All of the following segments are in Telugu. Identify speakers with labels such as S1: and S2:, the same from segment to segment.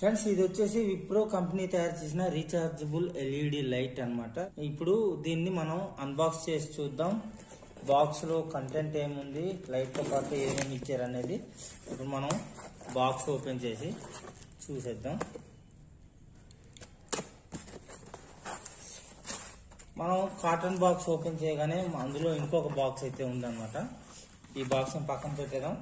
S1: ఫ్రెండ్స్ ఇది వచ్చేసి విప్రో కంపెనీ తయారు చేసిన రీచార్జబుల్ ఎల్ఈడి లైట్ అన్నమాట ఇప్పుడు దీన్ని మనం అన్బాక్స్ చేసి చూద్దాం బాక్స్ లో కంటెంట్ ఏముంది లైట్ తో పాటు ఏమేమి ఇచ్చారు అనేది ఇప్పుడు మనం బాక్స్ ఓపెన్ చేసి చూసేద్దాం మనం కాటన్ బాక్స్ ఓపెన్ చేయగానే అందులో ఇంకొక బాక్స్ అయితే ఉందన్నమాట ఈ బాక్స్ పక్కన పెట్టేద్దాం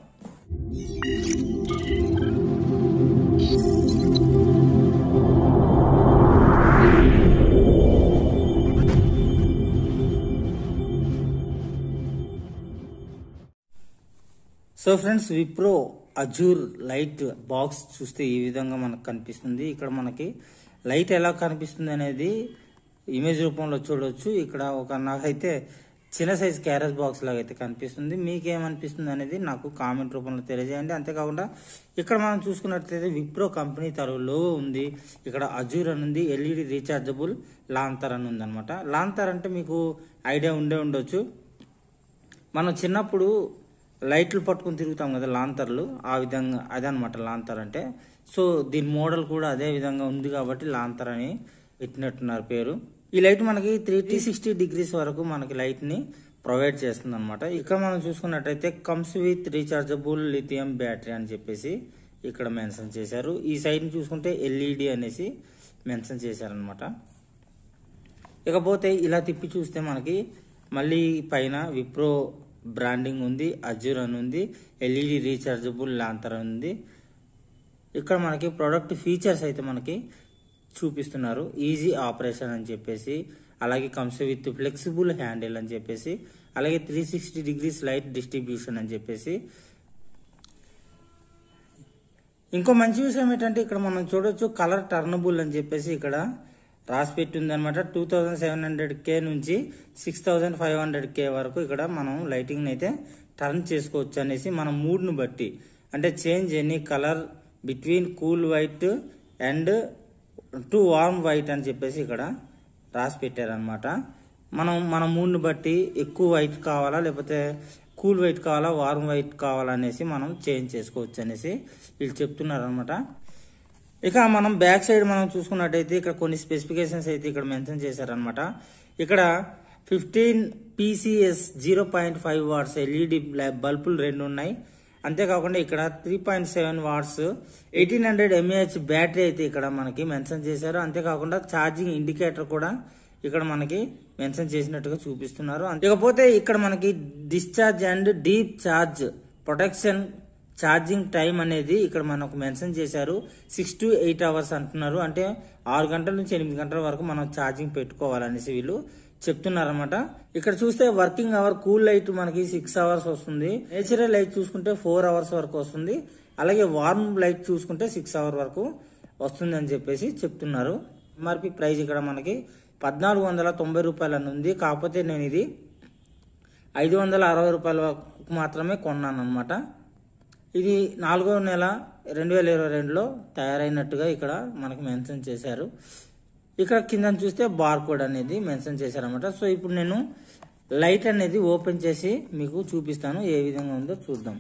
S1: so friends Wipro azure light box చూస్తే ఈ విధంగా మనకు కనిపిస్తుంది ఇక్కడ మనకి లైట్ ఎలా కనిపిస్తుంది అనేది ఇమేజ్ రూపంలో చూడొచ్చు ఇక్కడ ఒక నాకైతే చిన్న సైజ్ క్యారెస్ బాక్స్ లాగా అయితే కనిపిస్తుంది మీకేమనిపిస్తుంది అనేది నాకు కామెంట్ రూపంలో తెలియజేయండి అంతేకాకుండా ఇక్కడ మనం చూసుకున్నట్లయితే విప్రో కంపెనీ తరువులో ఉంది ఇక్కడ అజూర్ అని ఉంది ఎల్ఈడి రీఛార్జబుల్ లాంతర్ అని ఉంది అనమాట లాంతర్ అంటే మీకు ఐడియా ఉండే ఉండొచ్చు మనం చిన్నప్పుడు లైట్లు పట్టుకుని తిరుగుతాం కదా లాంతర్లు ఆ విధంగా అదే అనమాట లాంతర్ అంటే సో దీని మోడల్ కూడా అదే విధంగా ఉంది కాబట్టి లాంతర్ అని పెట్టినట్టున్నారు పేరు ఈ లైట్ మనకి త్రీ టీ సిక్స్టీ డిగ్రీస్ వరకు మనకి లైట్ ని ప్రొవైడ్ చేస్తుంది అనమాట ఇక్కడ మనం చూసుకున్నట్టయితే comes with rechargeable lithium battery అని చెప్పేసి ఇక్కడ మెన్షన్ చేశారు ఈ సైడ్ ని చూసుకుంటే ఎల్ఈడి అనేసి మెన్షన్ చేశారనమాట ఇకపోతే ఇలా తిప్పి చూస్తే మనకి మళ్ళీ పైన విప్రో బ్రాండింగ్ ఉంది అజూర్ అని ఉంది ఎల్ఈడి రీఛార్జబుల్ లాంతర్ అని ఉంది ఇక్కడ మనకి ప్రొడక్ట్ ఫీచర్స్ అయితే మనకి చూపిస్తున్నారు ఈజీ ఆపరేషన్ అని చెప్పేసి అలాగే కమ్స్ విత్ ఫ్లెక్సిబుల్ హ్యాండిల్ అని చెప్పేసి అలాగే three sixty degrees light distribution అని చెప్పేసి ఇంకో మంచి విషయం ఏంటంటే ఇక్కడ మనం చూడొచ్చు కలర్ టర్నబుల్ అని చెప్పేసి ఇక్కడ రాసి పెట్టి ఉందన్నమాట two thousand seven hundred K నుంచి six thousand five hundred K వరకు ఇక్కడ మనం లైటింగ్ అయితే టర్న్ చేసుకోవచ్చు అనేసి మన మూడ్ ను బట్టి అంటే change any colour between cool white and to warm white అని చెప్పేసి ఇక్కడ రాసి పెట్టారనమాట మనం మన మూడ్ని బట్టి ఎక్కువ వైట్ కావాలా లేకపోతే కూల్ వైట్ కావాలా వార్మ్ వైట్ కావాలా అనేసి మనం చేంజ్ చేసుకోవచ్చు అనేసి వీళ్ళు చెప్తున్నారు అనమాట ఇక మనం బ్యాక్ సైడ్ మనం చూసుకున్నట్టయితే ఇక్కడ కొన్ని స్పెసిఫికేషన్స్ అయితే ఇక్కడ మెన్షన్ చేశారనమాట ఇక్కడ fifteen PCS zero point five watts LED బల్బులు రెండు ఉన్నాయి అంతేకాకుండా ఇక్కడ three point seven watts eighteen hundred mAh battery అయితే ఇక్కడ మనకి మెన్షన్ చేశారు అంతేకాకుండా ఛార్జింగ్ ఇండికేటర్ కూడా ఇక్కడ మనకి మెన్షన్ చేసినట్టుగా చూపిస్తున్నారు అంతేకాకపోతే ఇక్కడ మనకి discharge and deep charge protection charging time అనేది ఇక్కడ మనకు మెన్షన్ చేశారు సిక్స్ టు ఎయిట్ అవర్స్ అంటున్నారు అంటే ఆరు గంటల నుంచి ఎనిమిది గంటల వరకు మనం ఛార్జింగ్ పెట్టుకోవాలనేసి వీళ్ళు చెప్తున్నారన్నమాట ఇక్కడ చూస్తే వర్కింగ్ అవర్ కూల్ లైట్ మనకి సిక్స్ అవర్స్ వస్తుంది నేచురల్ లైట్ చూసుకుంటే ఫోర్ అవర్స్ వరకు వస్తుంది అలాగే వార్మ్ లైట్ చూసుకుంటే సిక్స్ అవర్ వరకు వస్తుంది అని చెప్పేసి చెప్తున్నారు ఎంఆర్పి ప్రైస్ ఇక్కడ మనకి పద్నాలుగు వందల తొంభై రూపాయలు అని ఉంది కాకపోతే నేను ఇది ఐదు వందల అరవై రూపాయల వరకు మాత్రమే కొన్నాను అనమాట ఇది నాలుగో నెల రెండు వేల ఇరవై రెండులో తయారైనట్టుగా ఇక్కడ మనకి మెన్షన్ చేశారు ఇక్కడ కింద చూస్తే బార్ కోడ్ అనేది మెన్షన్ చేశారనమాట సో ఇప్పుడు నేను లైట్ అనేది ఓపెన్ చేసి మీకు చూపిస్తాను ఏ విధంగా ఉందో చూద్దాం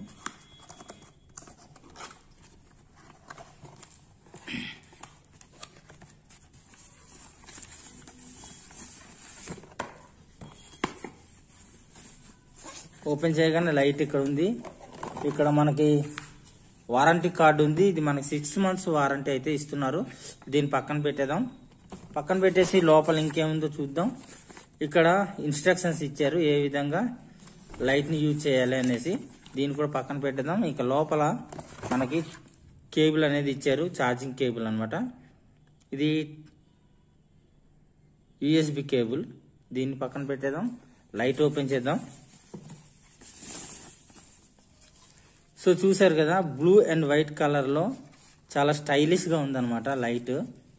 S1: ఓపెన్ చేయగానే లైట్ ఇక్కడ ఉంది ఇక్కడ మనకి వారంటీ కార్డు ఉంది ఇది మనకి సిక్స్ మంత్స్ వారంటీ అయితే ఇస్తున్నారు దీన్ని పక్కన పెట్టేద్దాం పక్కన పెట్టేసి లోపల ఇంకేముందో చూద్దాం ఇక్కడ ఇన్స్ట్రక్షన్స్ ఇచ్చారు ఏ విధంగా లైట్ ని యూజ్ చేయాలి అనేసి దీన్ని కూడా పక్కన పెట్టేద్దాం ఇక లోపల మనకి కేబుల్ అనేది ఇచ్చారు ఛార్జింగ్ కేబుల్ అన్నమాట ఇది యూఎస్బి కేబుల్ దీన్ని పక్కన పెట్టేద్దాం లైట్ ఓపెన్ చేద్దాం సో చూసారు కదా బ్లూ అండ్ వైట్ కలర్ లో చాలా స్టైలిష్ గా ఉందన్నమాట లైట్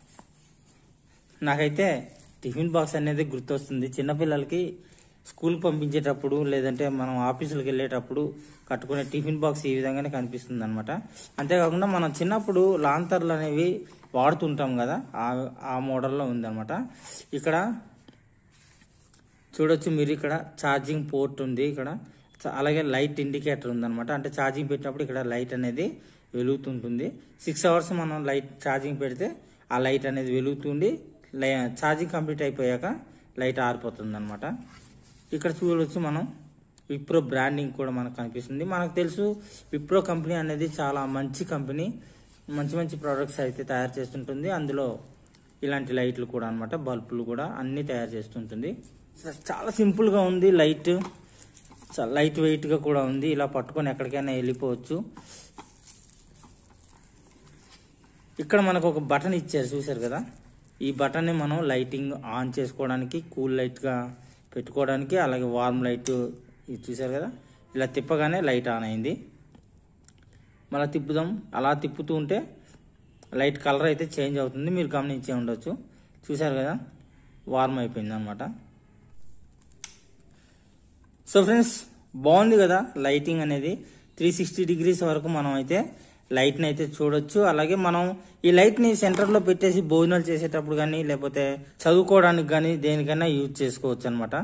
S1: నాకైతే టిఫిన్ బాక్స్ అనేది గుర్తొస్తుంది చిన్నపిల్లలకి స్కూల్ పంపించేటప్పుడు లేదంటే మనం ఆఫీసులకు వెళ్ళేటప్పుడు కట్టుకునే టిఫిన్ బాక్స్ ఈ విధంగానే కనిపిస్తుంది అనమాట అంతేకాకుండా మనం చిన్నప్పుడు లాంతర్లు అనేవి వాడుతుంటాం కదా ఆ ఆ మోడల్లో ఉందన్నమాట ఇక్కడ చూడొచ్చు మీరు ఇక్కడ ఛార్జింగ్ పోర్ట్ ఉంది ఇక్కడ చ- అలాగే లైట్ ఇండికేటర్ ఉందన్నమాట అంటే ఛార్జింగ్ పెట్టినప్పుడు ఇక్కడ లైట్ అనేది వెలుగుతుంటుంది సిక్స్ అవర్స్ మనం లైట్ ఛార్జింగ్ పెడితే ఆ లైట్ అనేది వెలుగుతుండి లై ఛార్జింగ్ కంప్లీట్ అయిపోయాక లైట్ ఆరిపోతుంది అనమాట ఇక్కడ చూడవచ్చు మనం విప్రో బ్రాండింగ్ కూడా మనకు కనిపిస్తుంది మనకు తెలుసు విప్రో కంపెనీ అనేది చాలా మంచి కంపెనీ మంచి మంచి ప్రోడక్ట్స్ అయితే తయారు చేస్తుంటుంది అందులో ఇలాంటి లైట్లు కూడా అనమాట బల్బులు కూడా అన్నీ తయారు చేస్తుంటుంది చాలా సింపుల్గా ఉంది లైట్ చాలా లైట్ వెయిట్గా కూడా ఉంది ఇలా పట్టుకొని ఎక్కడికైనా వెళ్ళిపోవచ్చు ఇక్కడ మనకు ఒక బటన్ ఇచ్చారు చూసారు కదా ఈ బటన్ని మనం లైటింగ్ ఆన్ చేసుకోవడానికి కూల్ లైట్గా పెట్టుకోవడానికి అలాగే వార్మ్ లైట్ ఇది చూసారు కదా ఇలా తిప్పగానే లైట్ ఆన్ అయింది మళ్ళీ తిప్పుదాం అలా తిప్పుతూ ఉంటే లైట్ కలర్ అయితే చేంజ్ అవుతుంది మీరు గమనించే ఉండొచ్చు చూసారు కదా వార్మ్ అయిపోయింది అనమాట సో ఫ్రెండ్స్ బాగుంది కదా లైటింగ్ అనేది త్రీ సిక్స్టీ డిగ్రీస్ వరకు మనం అయితే లైట్ని అయితే చూడొచ్చు అలాగే మనం ఈ లైట్ని సెంటర్లో పెట్టేసి భోజనాలు చేసేటప్పుడు కానీ లేకపోతే చదువుకోవడానికి కానీ దేనికైనా యూజ్ చేసుకోవచ్చు అనమాట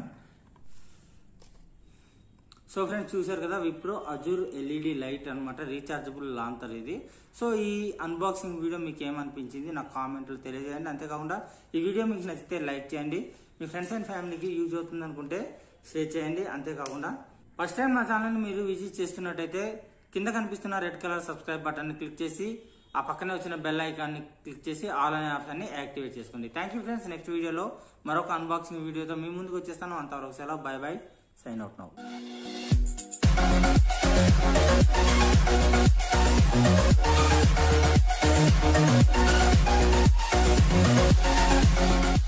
S1: సో ఫ్రెండ్స్ చూసారు కదా విప్రో అజూర్ ఎల్ఈడి లైట్ అనమాట రీఛార్జబుల్ లాంతర్ ఇది సో ఈ అన్బాక్సింగ్ వీడియో మీకు ఏమనిపించింది నాకు కామెంట్లు తెలియజేయండి అంతేకాకుండా ఈ వీడియో మీకు నచ్చితే లైక్ చేయండి మీ ఫ్రెండ్స్ అండ్ ఫ్యామిలీకి యూజ్ అవుతుంది అనుకుంటే షేర్ చేయండి అంతేకాకుండా ఫస్ట్ టైం నా ఛానల్ని మీరు విజిట్ చేస్తున్నట్టయితే కింద కనిపిస్తున్న రెడ్ కలర్ సబ్స్క్రైబ్ బటన్ని క్లిక్ చేసి ఆ పక్కనే వచ్చిన బెల్ ఐకాన్ని క్లిక్ చేసి ఆల్ అనే ఆప్షన్ని యాక్టివేట్ చేసుకోండి థ్యాంక్ యూ ఫ్రెండ్స్ నెక్స్ట్ వీడియోలో మరొక అన్బాక్సింగ్ వీడియోతో మీ ముందుకు వచ్చేస్తాను అంతవరకు సెలవు bye bye sign out now
S2: Thank